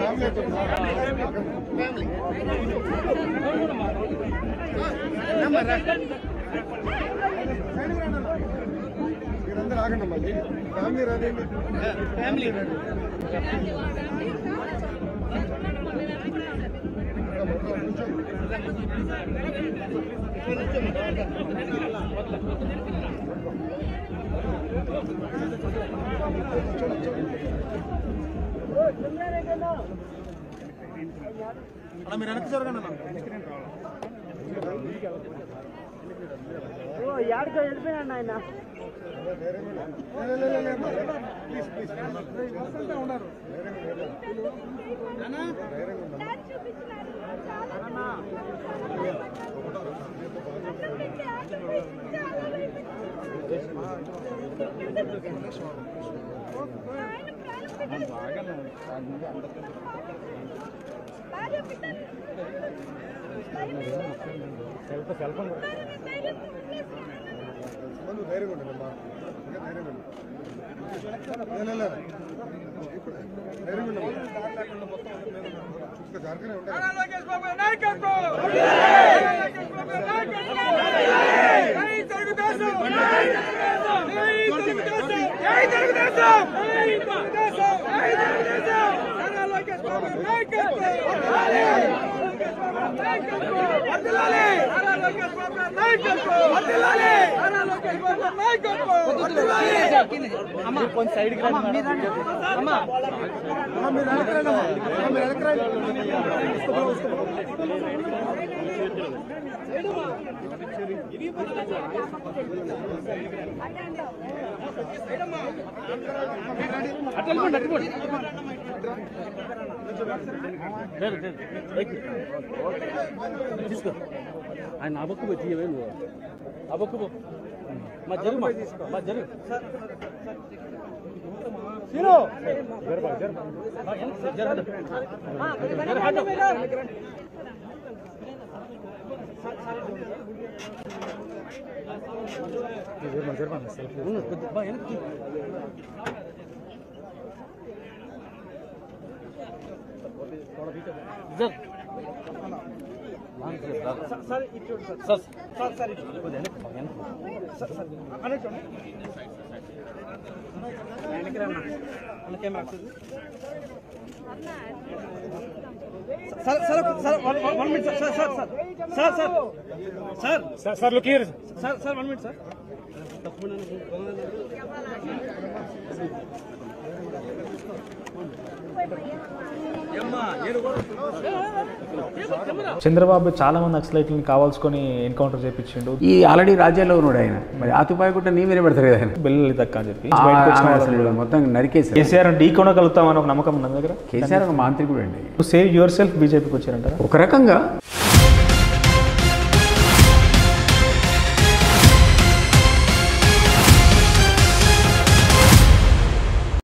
మీరందరూ ఆగండి మళ్ళీ ఫ్యామిలీ రాదండి ఫ్యామిలీ మీరు వెనక్కి జరగండి యాడికో వెళ్ళిపోయాడు ఆయన ప్లీజ్ ప్లీజ్ వస్తుంటే ఉన్నారు ముందు ధైర్యంగా ఉండండి అమ్మా ఇంకా ధైర్యంగా ఉండండి లే, లే, లే. ఇప్పుడు ధైర్యంగా ఉండండి ఇంకా జాగ్రత్తగా ఉండాలి అమ్మా, మీరు వెనక్కి రండి అమ్మా. అమ్మా, మీరు వెనక్కి రండి. ఉస్కో, ఉస్కో. తీసుకో ఆయన ఆ బొక్కు పోయి తీయవే నువ్వు ఆ బొక్కు పో మా జరుగు మా మా జరుగు sir sir sir one one minute sir sir sir sir sir sir sir sir look here sir sir one minute sir Chandrababu చాలా మంది నక్సలైట్లను కావాల్సుకొని ఎన్కౌంటర్ చేపించిండు ఈ ఆల్రెడీ రాజ్యాల్లో ఉన్నాడు ఆయన మరి ఆ తుపాయి కూడా నీ మీదే పెడతారు కదా ఆయన బెల్లి తక్క అని చెప్పి ఆ- బయటకు వచ్చిన ఆమె వాళ్ళని అసలు మొత్తం నరికేశారు కేసీఆర్ ఢీ కొనగలుగుతాం అని ఒక నమ్మకం ఉన్న దగ్గర కేసీఆర్ ఒక మాంత్రికుడు అండి సేవ్ యువర్ సెల్ఫ్ బీజేపీకి వచ్చారంటారా ఒక రకంగా